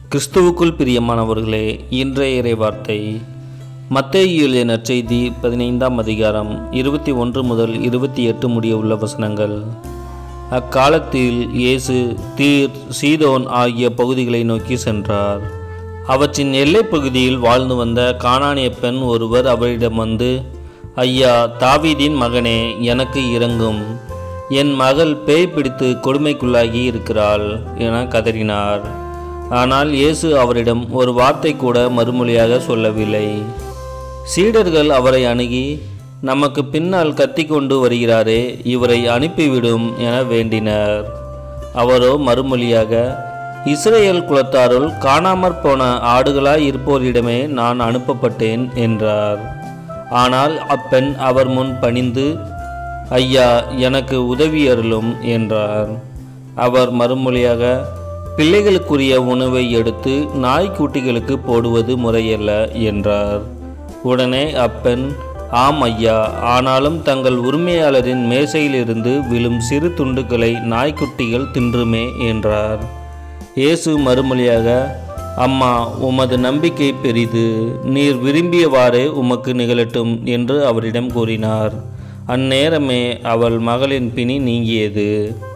கிறிஸ்துவுக்குள் பிரியமானவர்களே இன்றைய இறை வார்த்தை மத்தேயு எழுதிய நற்செய்தி பதினைந்தாம் அதிகாரம் இருபத்தி ஒன்று முதல் இருபத்தி எட்டு முடிய உள்ள வசனங்கள் அக்காலத்தில் இயேசு தீர் சீதோன் ஆகிய பகுதிகளை நோக்கி சென்றார் அவற்றின் எல்லைப் பகுதியில் வாழ்ந்து வந்த கானானிய பெண் ஒருவர் அவரிடம் வந்து ஐயா தாவீதின் மகனே எனக்கு இறங்கும் என் மகள் பேய் பிடித்து கொடுமைக்குள்ளாகி இருக்கிறாள் என கதறினார் ஆனால் இயேசு அவரிடம் ஒரு வார்த்தை கூட மறுமொழியாக சொல்லவில்லை சீடர்கள் அவரை அணுகி நமக்கு பின்னால் கத்திக் கொண்டு வருகிறாரே இவரை அனுப்பிவிடும் என வேண்டினர் அவரோ மறுமொழியாக இஸ்ரேல் குலத்தாருள் காணாமற் போன ஆடுகளாய் இருப்போரிடமே நான் அனுப்பப்பட்டேன் என்றார் ஆனால் அப்பெண் அவர் முன் பணிந்து ஐயா எனக்கு உதவி அருளும் என்றார் அவர் மறுமொழியாக பிள்ளைகளுக்குரிய உணவை எடுத்து நாய்க்குட்டிகளுக்கு போடுவது முறையல்ல என்றார் உடனே அப்பெண் ஆம் ஐயா ஆனாலும் தங்கள் உரிமையாளரின் மேசையிலிருந்து விழும் சிறு துண்டுகளை நாய்க்குட்டிகள் தின்றுமே என்றார் இயேசு மறுமொழியாக அம்மா உமது நம்பிக்கை பெரிது நீர் விரும்பியவாறே உமக்கு நிகழட்டும் என்று அவரிடம் கூறினார் அந்நேரமே அவள் மகளின் பிணி நீங்கியது